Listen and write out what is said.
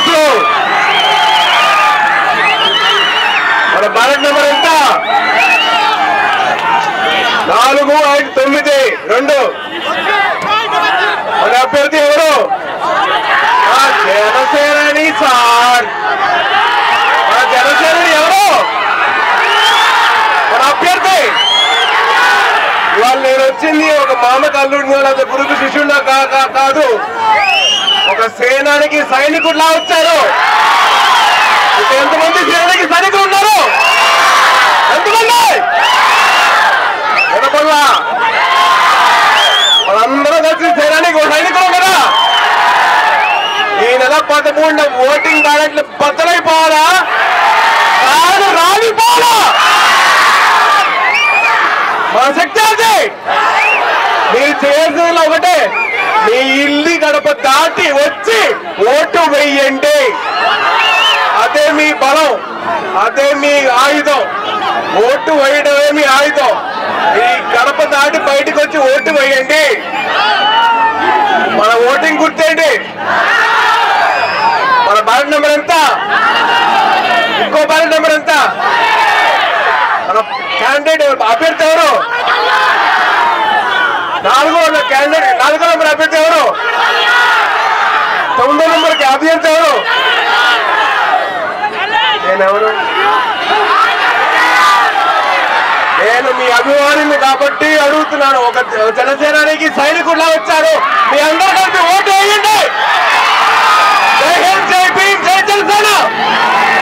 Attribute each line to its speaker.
Speaker 1: ఓట్లు మన ballot number ఎంత నాలుగు ఐదు తొమ్మిది రెండు మన అభ్యర్థి ఎవరు ఆ జనసేనని సార్ మన జనసేనని ఎవరు మన అభ్యర్థి ఇవాళ నేను వచ్చింది ఒక మామ కల్లుడిగా లేదా గురుకు శిష్యుడిగా కా- కా- కాదు ఒక సేనానికి సైనికుడిలా వచ్చారు ఇక్కడ ఎంతమంది సేనానికి సైనికులు ఉన్నారు ఎంతమంది వినపడలా మనందరం కలిసి సేనానికి ఒక సైనికులు కదా ఈ నెల పదమూడున ఓటింగ్ బ్యాలెట్లు బద్దలైపోవాలా కాదు రాలిపోవాలా మన శక్తి అది మీరు చేయాల్సింది ఒకటే మీ ఇల్లు గడప దాటి వచ్చి ఓటు వెయ్యండి అదే మీ బలం అదే మీ ఆయుధం ఓటు వేయడమే మీ ఆయుధం ఈ గడప దాటి బయటకు వచ్చి ఓటు వేయండి మన ఓటింగ్ గుర్తేంటి మన బ్యాలెట్ నెంబర్ ఎంత ఇంకో బ్యాలెట్ నెంబర్ ఎంత మన క్యాండిడేట్ ఎవరు? అభ్యర్థి ఎవరు నాలుగో క్యాండిడేట్ నాలుగో నెంబర్ అభ్యర్థి ఎవరు తొమ్మిదో నెంబర్కి అభ్యర్థి ఎవరు నేనెవరు నేను మీ అభిమానిని కాబట్టి అడుగుతున్నాను ఒక జనసేనానికి సైనికుడిలా వచ్చారు మీ అందరూ కలిపి ఓటు వేయండి జై హింద్ జై భీమ్ జై జనసేన